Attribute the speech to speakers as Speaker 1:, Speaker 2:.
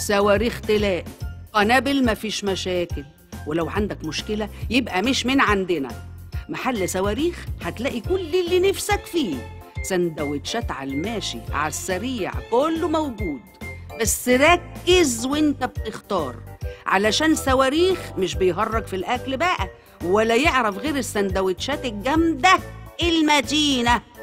Speaker 1: صواريخ تلاقي قنابل مفيش مشاكل ولو عندك مشكلة يبقى مش من عندنا محل صواريخ هتلاقي كل اللي نفسك فيه سندوتشات على الماشي على السريع كله موجود بس ركز وانت بتختار علشان صواريخ مش بيهرج في الأكل بقى ولا يعرف غير السندوتشات الجامدة المتينة